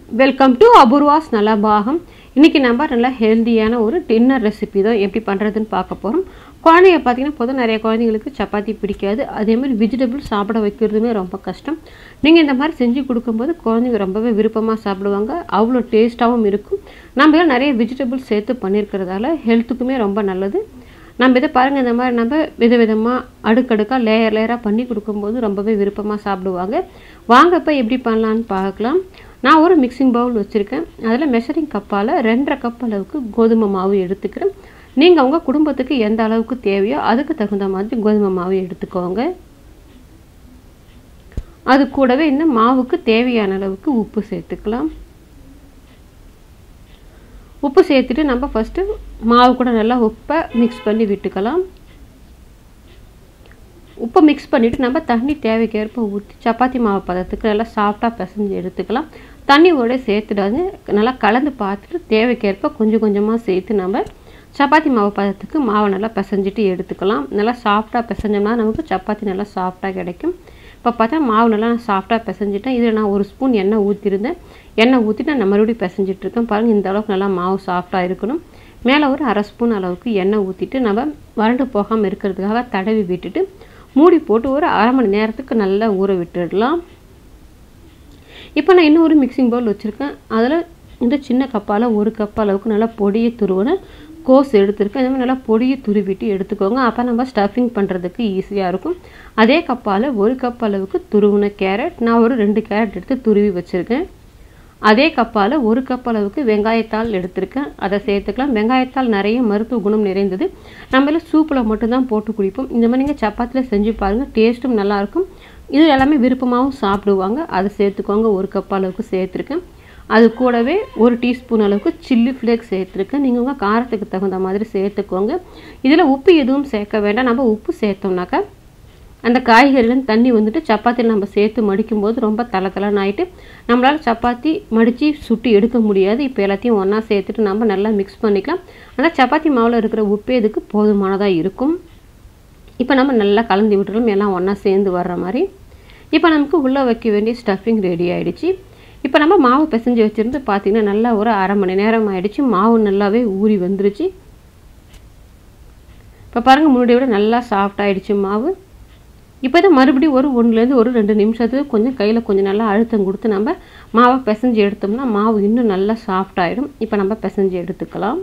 welcome to Apoorva's நலபாகம் இன்றைக்கி நம்ம நல்ல ஹெல்த்தியான ஒரு டின்னர் ரெசிபி தான் எப்படி பண்ணுறதுன்னு பார்க்க போகிறோம் குழந்தைங்க பார்த்தீங்கன்னா பொதுவாக நிறைய குழந்தைங்களுக்கு சப்பாத்தி பிடிக்காது அதேமாதிரி வெஜிடபிள் சாப்பிட வைக்கிறதுமே ரொம்ப கஷ்டம் நீங்கள் இந்த மாதிரி செஞ்சு கொடுக்கும்போது குழந்தைங்க ரொம்பவே விருப்பமாக சாப்பிடுவாங்க அவ்வளோ டேஸ்ட்டாகவும் இருக்கும் நம்ம இதில் நிறைய வெஜிடபிள் சேர்த்து பண்ணியிருக்கிறதால ஹெல்த்துக்குமே ரொம்ப நல்லது நம்ம இதை பாருங்கள் இந்த மாதிரி நம்ம விதவிதமாக அடுக்கடுக்காக லேயர் லேயராக பண்ணி கொடுக்கும்போது ரொம்பவே விருப்பமாக சாப்பிடுவாங்க வாங்க இப்போ எப்படி பண்ணலான்னு பார்க்கலாம் நான் ஒரு மிக்சிங் பவுல் வச்சுருக்கேன் அதில் மெஷரிங் கப்பால் ரெண்டரை கப் அளவுக்கு கோதுமை மாவு எடுத்துக்கிறேன் நீங்கள் உங்கள் குடும்பத்துக்கு எந்த அளவுக்கு தேவையோ அதுக்கு தகுந்த மாதிரி கோதுமை மாவு எடுத்துக்கோங்க அது கூடவே இந்த மாவுக்கு தேவையான அளவுக்கு உப்பு சேர்த்துக்கலாம் உப்பு சேர்த்துட்டு நம்ம ஃபஸ்ட்டு மாவு கூட நல்லா உப்பை மிக்ஸ் பண்ணி விட்டுக்கலாம் உப்பை மிக்ஸ் பண்ணிவிட்டு நம்ம தண்ணி தேவைக்கேற்ப ஊற்றி சப்பாத்தி மாவு பதத்துக்கு நல்லா சாஃப்டாக பிசைஞ்சு எடுத்துக்கலாம் தண்ணியோட சேர்த்துடாது நல்லா கலந்து பார்த்துட்டு தேவைக்கேற்ப கொஞ்சம் கொஞ்சமாக சேர்த்து நம்ம சப்பாத்தி மாவு பதத்துக்கு மாவை நல்லா பிசைஞ்சிட்டு எடுத்துக்கலாம் நல்லா சாஃப்டாக பிசைஞ்சோம்னா நமக்கு சப்பாத்தி நல்லா சாஃப்டாக கிடைக்கும் இப்போ பார்த்தா மாவு நல்லா நான் சாஃப்டாக பிசைஞ்சிட்டேன் இதில் நான் ஒரு ஸ்பூன் எண்ணெய் ஊற்றிருந்தேன் எண்ணெய் ஊற்றிட்டு நான் மறுபடியும் பிசைஞ்சிட்ருக்கேன் பாருங்கள் இந்த அளவுக்கு நல்லா மாவு சாஃப்டாக இருக்கணும் மேலே ஒரு அரை ஸ்பூன் அளவுக்கு எண்ணெய் ஊற்றிட்டு நம்ம வறண்டு போகாமல் இருக்கிறதுக்காக தடவி விட்டுட்டு மூடி போட்டு ஒரு அரை மணி நேரத்துக்கு நல்லா ஊற விட்டுடலாம் இப்போ நான் இன்னும் ஒரு மிக்சிங் பவுல் வச்சுருக்கேன் அதில் இந்த சின்ன கப்பால் ஒரு கப் அளவுக்கு நல்லா பொடியை துருவின கோஸ் எடுத்துருக்கேன் இந்த மாதிரி நல்லா பொடியை துருவிட்டு எடுத்துக்கோங்க அப்போ நம்ம ஸ்டஃபிங் பண்ணுறதுக்கு ஈஸியாக இருக்கும் அதே கப்பால் ஒரு கப் அளவுக்கு துருவின கேரட் நான் ஒரு ரெண்டு கேரட் எடுத்து துருவி வச்சுருக்கேன் அதே கப்பால் ஒரு கப் அளவுக்கு வெங்காயத்தாள் எடுத்திருக்கேன் அதை சேர்த்துக்கலாம் வெங்காயத்தாள் நிறைய மருத்துவ குணம் நிறைந்தது நம்மள சூப்பில் மட்டும்தான் போட்டு குடிப்போம் இந்த மாதிரி நீங்கள் சப்பாத்தியில் செஞ்சு பாருங்கள் டேஸ்ட்டும் நல்லாயிருக்கும் இது எல்லாமே விருப்பமாகவும் சாப்பிடுவாங்க அதை சேர்த்துக்கோங்க ஒரு கப் அளவுக்கு சேர்த்துருக்கேன் அது கூடவே ஒரு டீஸ்பூன் அளவுக்கு சில்லி ஃப்ளேக்ஸ் சேர்த்துருக்கேன் நீங்கள் உங்கள் காரத்துக்கு தகுந்த மாதிரி சேர்த்துக்கோங்க இதில் உப்பு எதுவும் சேர்க்க வேண்டாம் நம்ம உப்பு சேர்த்தோம்னாக்கா அந்த காய்கறிலாம் தண்ணி வந்துட்டு சப்பாத்தியில் நம்ம சேர்த்து மடிக்கும்போது ரொம்ப தலை தலைன்னு ஆகிட்டு நம்மளால் சப்பாத்தி மடித்து சுட்டு எடுக்க முடியாது இப்போ எல்லாத்தையும் ஒன்றா சேர்த்துட்டு நம்ம நல்லா மிக்ஸ் பண்ணிக்கலாம் ஆனால் சப்பாத்தி மாவில் இருக்கிற உப்பே இதுக்கு போதுமானதாக இருக்கும் இப்போ நம்ம நல்லா கலந்து விட்டுறோம் எல்லாம் ஒன்றா சேர்ந்து வர்ற மாதிரி இப்போ நமக்கு உள்ளே வைக்க வேண்டிய ஸ்டஃபிங் ரெடி ஆகிடுச்சு இப்போ நம்ம மாவு பிசைஞ்சு வச்சுருந்து பார்த்திங்கன்னா நல்லா ஒரு அரை மணி நேரம் ஆகிடுச்சு மாவு நல்லாவே ஊறி வந்துருச்சு இப்போ பாருங்கள் முன்னாடி விட நல்லா சாஃப்ட் ஆகிடுச்சு மாவு இப்போ தான் மறுபடியும் ஒரு ஒன்றுலேருந்து ஒரு ரெண்டு நிமிஷத்துக்கு கொஞ்சம் கையில் கொஞ்சம் நல்லா அழுத்தம் கொடுத்து நம்ம மாவை பிசைஞ்சு எடுத்தோம்னா மாவு இன்னும் நல்லா சாஃப்ட் ஆகிடும் இப்போ நம்ம பிசைஞ்சு எடுத்துக்கலாம்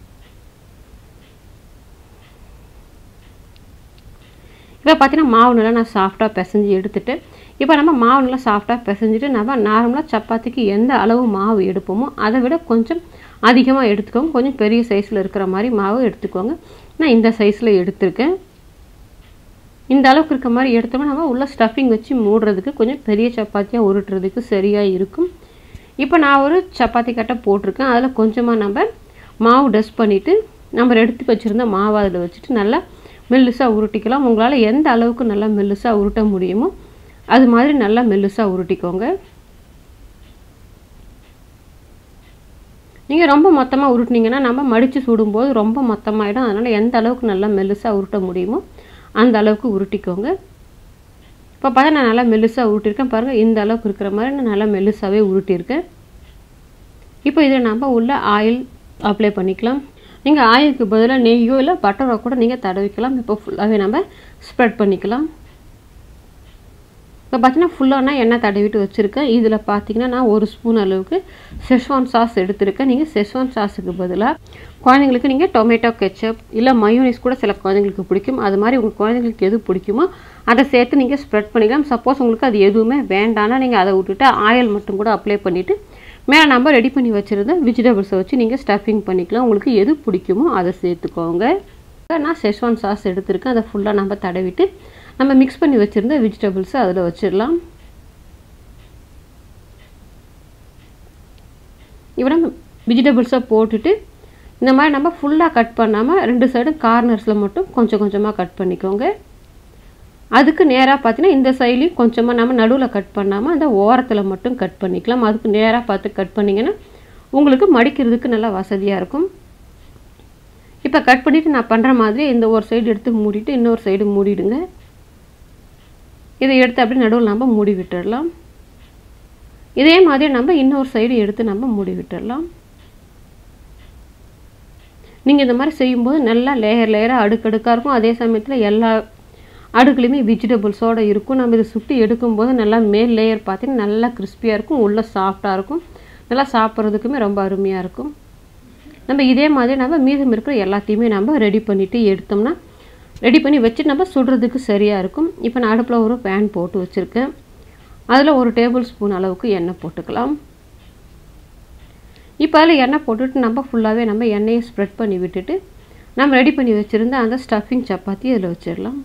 இப்போ பார்த்தீங்கன்னா மாவு நல்லா நான் சாஃப்டாக பிசைஞ்சு எடுத்துட்டு இப்போ நம்ம மாவு நல்லா சாஃப்டாக பிசைஞ்சிட்டு நம்ம நார்மலாக சப்பாத்திக்கு எந்த அளவு மாவு எடுப்போமோ அதை விட கொஞ்சம் அதிகமாக எடுத்துக்கோங்க கொஞ்சம் பெரிய சைஸில் இருக்கிற மாதிரி மாவு எடுத்துக்கோங்க நான் இந்த சைஸில் எடுத்திருக்கேன் இந்த அளவுக்கு இருக்க மாதிரி எடுத்தோம்னா நம்ம உள்ள ஸ்டஃபிங் வச்சு மூடுறதுக்கு கொஞ்சம் பெரிய சப்பாத்தியாக உருட்டுறதுக்கு சரியாக இருக்கும் இப்போ நான் ஒரு சப்பாத்தி கட்டை போட்டிருக்கேன் அதில் கொஞ்சமாக நம்ம மாவு டஸ்ட் பண்ணிவிட்டு நம்ம எடுத்து வச்சுருந்த மாவு அதில் வச்சுட்டு நல்லா மெல்லுசாக உருட்டிக்கலாம் உங்களால் எந்த அளவுக்கு நல்லா மெல்லுசாக உருட்ட முடியுமோ அது மாதிரி நல்லா மெல்லுசாக உருட்டிக்கோங்க நீங்கள் ரொம்ப மொத்தமாக உருட்டினீங்கன்னா நம்ம மடித்து சுடும்போது ரொம்ப மொத்தமாகிடும் அதனால் எந்த அளவுக்கு நல்லா மெல்லுசாக உருட்ட முடியுமோ அந்த அளவுக்கு உருட்டிக்கோங்க இப்போ பார்த்தா நான் நல்லா மெல்லுசாக உருட்டியிருக்கேன் பாருங்கள் இந்த அளவுக்கு இருக்கிற மாதிரி நான் நல்லா மெல்லுசாகவே உருட்டியிருக்கேன் இப்போ இதில் நம்ம உள்ள ஆயில் அப்ளை பண்ணிக்கலாம் நீங்கள் ஆயிலுக்கு பதிலாக நெய்யோ இல்லை பட்டரோ கூட நீங்கள் தடவிக்கலாம் இப்போ ஃபுல்லாகவே நம்ம ஸ்ப்ரெட் பண்ணிக்கலாம் இப்போ பார்த்தீங்கன்னா ஃபுல்லாக நான் எண்ணெய் தடவிட்டு வச்சுருக்கேன் இதில் பார்த்தீங்கன்னா நான் ஒரு ஸ்பூன் அளவுக்கு செஷ்வான் சாஸ் எடுத்திருக்கேன் நீங்கள் செஷ்வான் சாஸுக்கு பதிலாக குழந்தைங்களுக்கு நீங்கள் டொமேட்டோ கெச்சப் இல்லை மயோனிஸ் கூட சில குழந்தைங்களுக்கு பிடிக்கும் அது மாதிரி உங்கள் குழந்தைங்களுக்கு எது பிடிக்குமோ அதை சேர்த்து நீங்கள் ஸ்ப்ரெட் பண்ணிக்கலாம் சப்போஸ் உங்களுக்கு அது எதுவுமே வேண்டாம்னா நீங்கள் அதை விட்டுட்டு ஆயில் மட்டும் கூட அப்ளை பண்ணிவிட்டு மேலே நம்ம ரெடி பண்ணி வச்சுருந்த வெஜிடபிள்ஸை வச்சு நீங்கள் ஸ்டஃபிங் பண்ணிக்கலாம் உங்களுக்கு எது பிடிக்குமோ அதை சேர்த்துக்கோங்க நான் செஷ்வான் சாஸ் எடுத்திருக்கேன் அதை ஃபுல்லாக நம்ம தடவிட்டு நம்ம மிக்ஸ் பண்ணி வச்சுருந்த வெஜிடபிள்ஸை அதில் வச்சிடலாம் இப்போ நம்ம வெஜிடபிள்ஸை போட்டுட்டு இந்த மாதிரி நம்ம ஃபுல்லாக கட் பண்ணாமல் ரெண்டு சைடும் கார்னர்ஸில் மட்டும் கொஞ்சம் கொஞ்சமாக கட் பண்ணிக்கோங்க அதுக்கு நேராக பார்த்தீங்கன்னா இந்த சைட்லேயும் கொஞ்சமாக நம்ம நடுவில் கட் பண்ணாமல் அந்த ஓரத்தில் மட்டும் கட் பண்ணிக்கலாம் அதுக்கு நேராக பார்த்து கட் பண்ணிங்கன்னா உங்களுக்கு மடிக்கிறதுக்கு நல்லா வசதியாக இருக்கும் இப்போ கட் பண்ணிவிட்டு நான் பண்ணுற மாதிரி இந்த ஒரு சைடு எடுத்து மூடிட்டு இன்னொரு சைடு மூடிடுங்க இதை எடுத்து அப்படியே நடுவில் நம்ம மூடி விட்டுடலாம் இதே மாதிரி நம்ம இன்னொரு சைடு எடுத்து நம்ம மூடி விட்டுடலாம் நீங்கள் இந்த மாதிரி செய்யும்போது நல்லா லேயர் லேயராக அடுக்கடுக்காக இருக்கும் அதே சமயத்தில் எல்லா அடுக்குலையுமே வெஜிடபிள்ஸோடு இருக்கும் நம்ம இதை சுட்டி எடுக்கும்போது நல்லா மேல் லேயர் பார்த்தீங்கன்னா நல்லா கிறிஸ்பியாக இருக்கும் உள்ளே சாஃப்டாக இருக்கும் நல்லா சாப்பிட்றதுக்குமே ரொம்ப அருமையாக இருக்கும் நம்ம இதே மாதிரி நம்ம மீதம் இருக்கிற எல்லாத்தையுமே நம்ம ரெடி பண்ணிவிட்டு எடுத்தோம்னா ரெடி பண்ணி வச்சு நம்ம சுடுறதுக்கு சரியாக இருக்கும் இப்போ நான் அடுப்பில் ஒரு பேன் போட்டு வச்சுருக்கேன் அதில் ஒரு டேபிள் ஸ்பூன் அளவுக்கு எண்ணெய் போட்டுக்கலாம் இப்போ அதில் எண்ணெய் போட்டுட்டு நம்ம ஃபுல்லாகவே நம்ம எண்ணெயை ஸ்ப்ரெட் பண்ணி விட்டுட்டு நம்ம ரெடி பண்ணி வச்சுருந்த அந்த ஸ்டஃபிங் சப்பாத்தி அதில் வச்சிடலாம்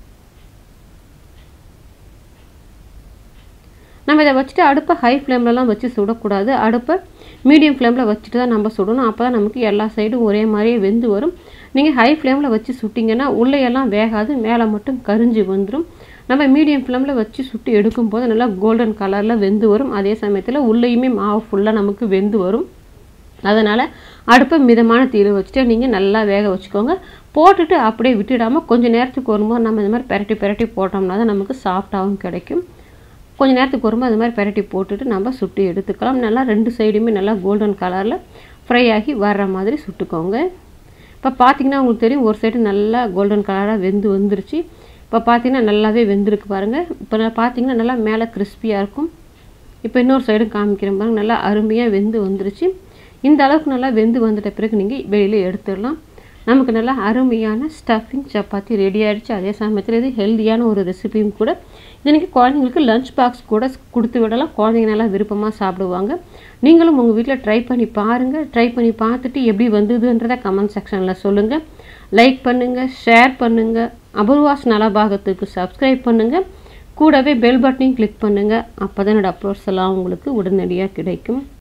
நம்ம இதை வச்சுட்டு அடுப்பை ஹை ஃப்ளேம்லலாம் வச்சு சுடக்கூடாது அடுப்பை மீடியம் ஃப்ளேமில் வச்சுட்டு தான் நம்ம சுடணும் அப்போ தான் நமக்கு எல்லா சைடும் ஒரே மாதிரியே வெந்து வரும் நீங்கள் ஹை ஃப்ளேமில் வச்சு சுட்டிங்கன்னா உள்ளே எல்லாம் வேகாது மேலே மட்டும் கரிஞ்சு வந்துடும் நம்ம மீடியம் ஃப்ளேமில் வச்சு சுட்டு எடுக்கும்போது நல்லா கோல்டன் கலரில் வெந்து வரும் அதே சமயத்தில் உள்ளேயுமே மாவு ஃபுல்லாக நமக்கு வெந்து வரும் அதனால் அடுப்பை மிதமான தீயில் வச்சுட்டு நீங்கள் நல்லா வேக வச்சுக்கோங்க போட்டுட்டு அப்படியே விட்டுடாமல் கொஞ்சம் நேரத்துக்கு வரும்போது நம்ம இந்த மாதிரி பெரட்டி பெரட்டி போட்டோம்னா தான் நமக்கு சாஃப்டாகவும் கிடைக்கும் கொஞ்சம் நேரத்துக்கு வரும்போது அது மாதிரி பெரட்டி போட்டுட்டு நம்ம சுட்டு எடுத்துக்கலாம் நல்லா ரெண்டு சைடுமே நல்லா கோல்டன் கலரில் ஃப்ரை ஆகி வர்ற மாதிரி சுட்டுக்கோங்க இப்போ பார்த்தீங்கன்னா உங்களுக்கு தெரியும் ஒரு சைடு நல்லா கோல்டன் கலராக வெந்து வந்துருச்சு இப்போ பார்த்தீங்கன்னா நல்லாவே வெந்திருக்கு பாருங்கள் இப்போ பார்த்தீங்கன்னா நல்லா மேலே கிறிஸ்பியாக இருக்கும் இப்போ இன்னொரு சைடு காமிக்கிறேன் பாருங்கள் நல்லா அருமையாக வெந்து வந்துருச்சு இந்த அளவுக்கு நல்லா வெந்து வந்துட்ட பிறகு நீங்கள் வெளியில் எடுத்துடலாம் நமக்கு நல்லா அருமையான ஸ்டஃபிங் சப்பாத்தி ரெடி ஆகிடுச்சு அதே சமயத்தில் இது ஹெல்த்தியான ஒரு ரெசிபியும் கூட இது நீங்கள் குழந்தைங்களுக்கு லஞ்ச் பாக்ஸ் கூட கொடுத்து விடலாம் குழந்தைங்க நல்லா விருப்பமாக சாப்பிடுவாங்க நீங்களும் உங்கள் வீட்டில் ட்ரை பண்ணி பாருங்கள் ட்ரை பண்ணி பார்த்துட்டு எப்படி வந்ததுன்றதை கமெண்ட் செக்ஷனில் சொல்லுங்கள் லைக் பண்ணுங்கள் ஷேர் பண்ணுங்கள் அபூர்வாஸ் நலபாகத்துக்கு சப்ஸ்கிரைப் பண்ணுங்கள் கூடவே பெல் பட்டனையும் கிளிக் பண்ணுங்கள் அப்போ தான் என்னோடய அப்லோட்ஸ் எல்லாம் உங்களுக்கு உடனடியாக கிடைக்கும்